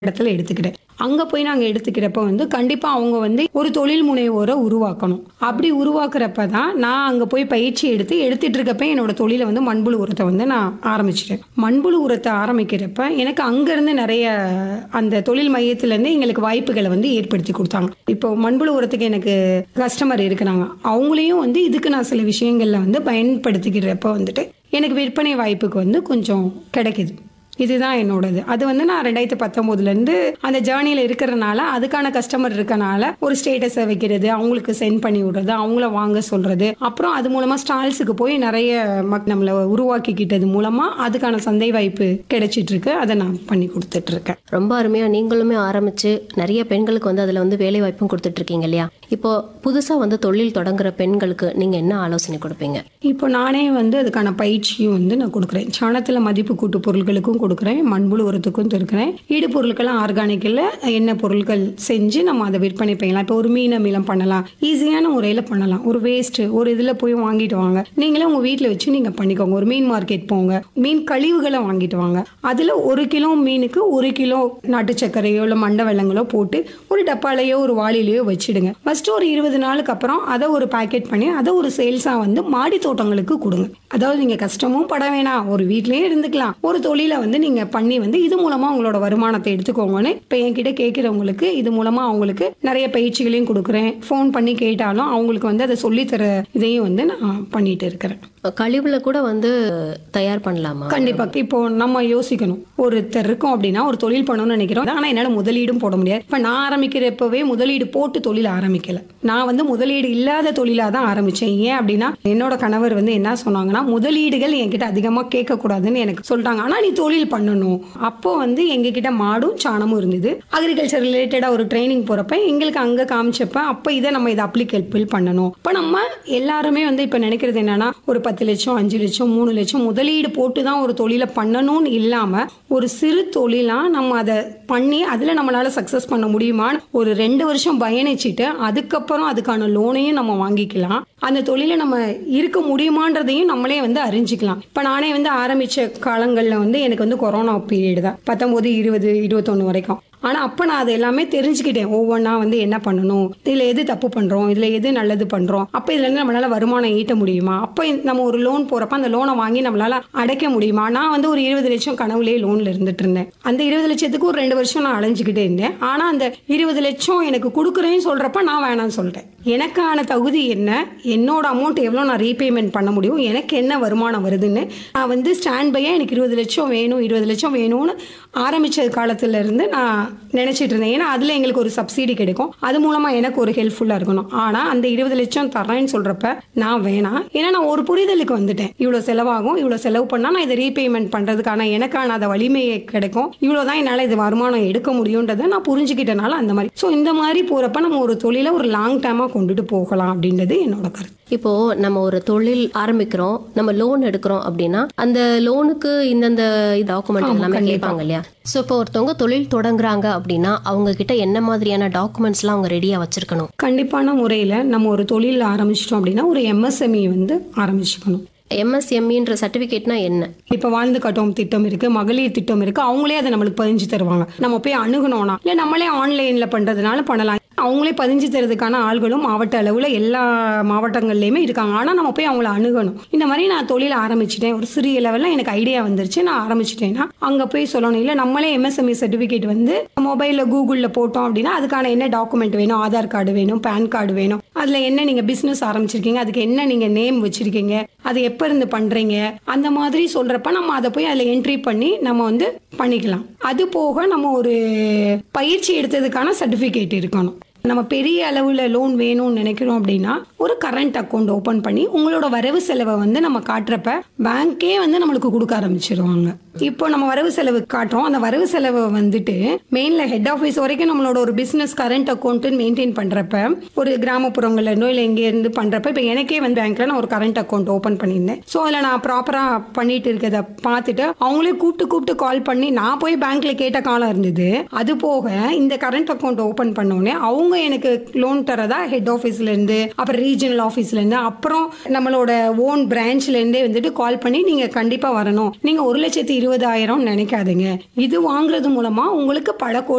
இடத்துல எடுத்துக்கிட்டேன் அங்க போய் நாங்க எடுத்துக்கிறப்ப வந்து கண்டிப்பா அவங்க வந்து ஒரு தொழில் முனைவோரை உருவாக்கணும் அப்படி உருவாக்குறப்ப தான் நான் அங்க போய் பயிற்சி எடுத்து எடுத்துட்டு இருக்கப்ப என்னோட தொழிலை வந்து மண்புழு உரத்தை வந்து நான் ஆரம்பிச்சிட்டேன் மண்புழு உரத்தை ஆரம்பிக்கிறப்ப எனக்கு அங்கிருந்து நிறைய அந்த தொழில் மையத்துல இருந்து எங்களுக்கு வாய்ப்புகளை வந்து ஏற்படுத்தி கொடுத்தாங்க இப்போ மண்புழு உரத்துக்கு எனக்கு கஸ்டமர் இருக்கிறாங்க அவங்களையும் வந்து இதுக்கு நான் சில விஷயங்கள்ல வந்து பயன்படுத்திக்கிறப்ப வந்துட்டு எனக்கு விற்பனை வாய்ப்புக்கு வந்து கொஞ்சம் கிடைக்குது இதுதான் என்னோடது அது வந்து நான் ரெண்டாயிரத்தி பத்தொம்போதுலேருந்து அந்த ஜேர்னியில் இருக்கிறனால அதுக்கான கஸ்டமர் இருக்கனால ஒரு ஸ்டேட்டஸை வைக்கிறது அவங்களுக்கு சென்ட் பண்ணி விடுறது அவங்கள வாங்க சொல்றது அப்புறம் அது மூலமா ஸ்டால்ஸுக்கு போய் நிறைய மக் நம்மளை உருவாக்கிக்கிட்டது மூலமா அதுக்கான சந்தை வாய்ப்பு கிடைச்சிட்டு இருக்கு அதை நான் பண்ணி கொடுத்துட்டு இருக்கேன் ரொம்ப அருமையா நீங்களுமே ஆரம்பிச்சு நிறைய பெண்களுக்கு வந்து அதுல வந்து வேலை வாய்ப்பும் கொடுத்துட்டு இருக்கீங்க இல்லையா இப்போ புதுசா வந்து தொழில் தொடங்குற பெண்களுக்கு நீங்க என்ன ஆலோசனை கொடுப்பீங்க இப்போ நானே வந்து அதுக்கான பயிற்சியும் வந்து நான் கொடுக்குறேன் சாணத்தில் மதிப்பு கூட்டு பொருட்களுக்கும் கொடுக்குறேன் மண்புழு உரத்துக்கும் இருக்கிறேன் ஈடு பொருட்கள்லாம் ஆர்கானிக்கில் என்ன பொருட்கள் செஞ்சு நம்ம அதை விற்பனை பண்ணலாம் இப்போ ஒரு மீன் அமிலம் பண்ணலாம் ஈஸியான முறையில் பண்ணலாம் ஒரு வேஸ்ட்டு ஒரு இதில் போய் வாங்கிட்டு வாங்க நீங்களே உங்கள் வீட்டில் வச்சு நீங்கள் பண்ணிக்கோங்க ஒரு மீன் மார்க்கெட் போங்க மீன் கழிவுகளை வாங்கிட்டு வாங்க அதில் ஒரு கிலோ மீனுக்கு ஒரு கிலோ நாட்டு சர்க்கரையோ இல்லை மண்டை வெள்ளங்களோ போட்டு ஒரு டப்பாலையோ ஒரு வாளிலையோ வச்சிடுங்க ஃபர்ஸ்ட் ஒரு இருபது நாளுக்கு அப்புறம் அதை ஒரு பேக்கெட் பண்ணி அதை ஒரு சேல்ஸாக வந்து மாடி தோட்டங்களுக்கு கொடுங்க அதாவது நீங்கள் கஷ்டமும் பட வேணாம் ஒரு வீட்லயே இருந்துக்கலாம் ஒரு தொழிலை வந்து நீங்கள் பண்ணி வந்து இது மூலமாக உங்களோட வருமானத்தை எடுத்துக்கோங்கன்னு இப்போ என்கிட்ட கேட்குறவங்களுக்கு இது மூலமாக அவங்களுக்கு நிறைய பயிற்சிகளையும் கொடுக்குறேன் ஃபோன் பண்ணி கேட்டாலும் அவங்களுக்கு வந்து அதை சொல்லித்தர இதையும் வந்து நான் பண்ணிட்டு இருக்கிறேன் கழிவுல கூட வந்து தயார் பண்ணலாமா கண்டிப்பா இப்போ நம்ம யோசிக்கணும் ஒருத்தர் இருக்கோம் அப்படின்னா ஒரு தொழில் பண்ணணும்னு நினைக்கிறோம் ஆனா என்னால முதலீடும் போட முடியாது இப்ப நான் ஆரம்பிக்கிறப்பவே முதலீடு போட்டு தொழில் ஆரம்பிக்கல நான் வந்து முதலீடு இல்லாத தொழிலா தான் ஆரம்பிச்சேன் ஏன் அப்படின்னா என்னோட கணவர் வந்து என்ன சொன்னாங்கன்னா முதலீடுகள் என்கிட்ட அதிகமா கேட்க கூடாதுன்னு எனக்கு சொல்லிட்டாங்க ஆனா நீ தொழில் பண்ணணும் அப்போ வந்து எங்க கிட்ட மாடும் சாணமும் இருந்தது அக்ரிகல்ச்சர் ரிலேட்டடா ஒரு ட்ரைனிங் போறப்ப எங்களுக்கு அங்க காமிச்சப்ப அப்ப இதை நம்ம இதை அப்ளிகேபிள் பண்ணணும் இப்ப நம்ம எல்லாருமே வந்து இப்ப நினைக்கிறது என்னன்னா ஒரு பத்து லட்சம் அஞ்சு லட்சம் மூணு லட்சம் முதலீடு போட்டு தான் ஒரு தொழிலை பண்ணணும்னு இல்லாம ஒரு சிறு தொழிலா நம்ம அதை பண்ணி அதுல நம்மளால சக்சஸ் பண்ண முடியுமான்னு ஒரு ரெண்டு வருஷம் பயணிச்சுட்டு அதுக்கப்புறம் அதுக்கான லோனையும் நம்ம வாங்கிக்கலாம் அந்த தொழிலை நம்ம இருக்க முடியுமான்றதையும் நம்மளே வந்து அறிஞ்சிக்கலாம் இப்போ நானே வந்து ஆரம்பிச்ச காலங்களில் வந்து எனக்கு வந்து கொரோனா பீரியட் தான் பத்தொம்போது இருபது இருபத்தொன்று வரைக்கும் ஆனால் அப்போ நான் அதை எல்லாமே தெரிஞ்சுக்கிட்டேன் ஒவ்வொன்றா வந்து என்ன பண்ணணும் இதில் எது தப்பு பண்ணுறோம் இதில் எது நல்லது பண்ணுறோம் அப்போ இதுலேருந்து நம்மளால் வருமானம் ஈட்ட முடியுமா அப்போ நம்ம ஒரு லோன் போகிறப்ப அந்த லோனை வாங்கி நம்மளால் அடைக்க முடியுமா நான் வந்து ஒரு இருபது லட்சம் கனவுலேயே லோனில் இருந்துட்டு இருந்தேன் அந்த இருபது லட்சத்துக்கு ஒரு ரெண்டு வருஷம் நான் அலைஞ்சிக்கிட்டே இருந்தேன் ஆனால் அந்த இருபது லட்சம் எனக்கு கொடுக்குறேன்னு சொல்கிறப்ப நான் வேணாம்னு சொல்லிட்டேன் எனக்கான தகுதி என்ன என்னோட அமௌண்ட் எவ்வளோ நான் ரீபேமெண்ட் பண்ண முடியும் எனக்கு என்ன வருமானம் வருதுன்னு நான் வந்து ஸ்டாண்ட் பையாக எனக்கு இருபது லட்சம் வேணும் இருபது லட்சம் வேணும்னு ஆரம்பிச்ச காலத்துல இருந்து நான் நினைச்சிட்டு இருந்தேன் ஏன்னா அதுல எங்களுக்கு ஒரு சப்சிடி கிடைக்கும் அது மூலமா எனக்கு ஒரு ஹெல்ப்ஃபுல்லா இருக்கணும் ஆனா அந்த இருபது லட்சம் தரேன்னு சொல்றப்ப நான் வேணாம் ஏன்னா நான் ஒரு புரிதலுக்கு வந்துட்டேன் இவ்வளவு செலவாகும் இவ்வளவு செலவு பண்ணா நான் இதை ரீபேமெண்ட் பண்றதுக்கான எனக்கான அந்த வலிமையை கிடைக்கும் இவ்வளவுதான் என்னால இது வருமானம் எடுக்க முடியுன்றதை நான் புரிஞ்சுக்கிட்டனால அந்த மாதிரி ஸோ இந்த மாதிரி போறப்ப நம்ம ஒரு தொழிலை ஒரு லாங் டேர்மா கொண்டுட்டு போகலாம் அப்படின்றது என்னோட கருத்து இப்போ நம்ம ஒரு தொழில் ஆரம்பிக்கிறோம் நம்ம லோன் எடுக்கிறோம் அப்படின்னா அந்த லோனுக்கு இந்தந்த டாக்குமெண்ட் எல்லாமே கேட்பாங்க இல்லையா ஸோ இப்போ ஒருத்தவங்க தொழில் தொடங்குறாங்க அப்படின்னா அவங்க கிட்ட என்ன மாதிரியான டாக்குமெண்ட்ஸ்லாம் அவங்க ரெடியா வச்சிருக்கணும் கண்டிப்பான முறையில் நம்ம ஒரு தொழில் ஆரம்பிச்சிட்டோம் அப்படின்னா ஒரு எம்எஸ்எம்இ வந்து ஆரம்பிச்சுக்கணும் எம்எஸ்எம்இன்ற சர்டிஃபிகேட்னா என்ன இப்போ வாழ்ந்து காட்டும் திட்டம் இருக்கு மகளிர் திட்டம் இருக்கு அவங்களே அதை நம்மளுக்கு பதிஞ்சு தருவாங்க நம்ம போய் அணுகணும்னா இல்லை நம்மளே ஆன்லைன்ல பண்றதுனால பண்ணலாம் அவங்களே பதிஞ்சு தரதுக்கான ஆள்களும் மாவட்ட அளவில் எல்லா மாவட்டங்கள்லையுமே இருக்காங்க ஆனால் நம்ம போய் அவங்கள அணுகணும் இந்த மாதிரி நான் தொழில் ஆரம்பிச்சிட்டேன் ஒரு சிறிய லெவலில் எனக்கு ஐடியா வந்துருச்சு நான் ஆரம்பிச்சிட்டேன்னா அங்கே போய் சொல்லணும் இல்லை நம்மளே எம்எஸ்எம்இ சர்டிஃபிகேட் வந்து மொபைலில் கூகுளில் போட்டோம் அப்படின்னா அதுக்கான என்ன டாக்குமெண்ட் வேணும் ஆதார் கார்டு வேணும் பேன் கார்டு வேணும் அதில் என்ன நீங்கள் பிஸ்னஸ் ஆரம்பிச்சிருக்கீங்க அதுக்கு என்ன நீங்கள் நேம் வச்சிருக்கீங்க அது எப்போ இருந்து பண்ணுறீங்க அந்த மாதிரி சொல்கிறப்ப நம்ம அதை போய் அதில் என்ட்ரி பண்ணி நம்ம வந்து பண்ணிக்கலாம் அது போக நம்ம ஒரு பயிற்சி எடுத்ததுக்கான சர்டிஃபிகேட் இருக்கணும் நம்ம பெரிய அளவில் லோன் வேணும்னு நினைக்கிறோம் அப்படின்னா ஒரு கரண்ட் அக்கௌண்ட் ஓப்பன் பண்ணி உங்களோட வரவு செலவை வந்து நம்ம காட்டுறப்ப பேங்க்கே வந்து நம்மளுக்கு கொடுக்க ஆரம்பிச்சிருவாங்க இப்போ நம்ம வரவு செலவு காட்டுறோம் அந்த வரவு செலவை வந்துட்டு மெயின்ல ஹெட் ஆஃபீஸ் வரைக்கும் நம்மளோட ஒரு பிசினஸ் கரண்ட் அக்கௌண்ட் மெயின்டைன் பண்றப்ப ஒரு கிராமப்புறங்கள்ல இருந்தோ இல்லை எங்கே இருந்து பண்றப்ப இப்போ எனக்கே வந்து பேங்க்ல நான் ஒரு கரண்ட் அக்கௌண்ட் ஓப்பன் பண்ணியிருந்தேன் ஸோ அதில் நான் ப்ராப்பரா பண்ணிட்டு இருக்கிறத பார்த்துட்டு அவங்களே கூப்பிட்டு கூப்பிட்டு கால் பண்ணி நான் போய் பேங்க்ல கேட்ட காலம் இருந்தது அது போக இந்த கரண்ட் அக்கௌண்ட் ஓப்பன் பண்ணோடனே அவங்க எனக்கு லோன் தரதா ஹெட் ஆஃபீஸ்ல இருந்து அப்புறம் ரீஜனல் ஆஃபீஸ்ல இருந்து அப்புறம் நம்மளோட ஓன் பிரான்ச்ல இருந்தே வந்துட்டு கால் பண்ணி நீங்க கண்டிப்பா வரணும் நீங்க ஒரு லட்சத்தி இருபதாயிரம் நினைக்காதீங்க இது வாங்குறது மூலமா உங்களுக்கு பல கோடி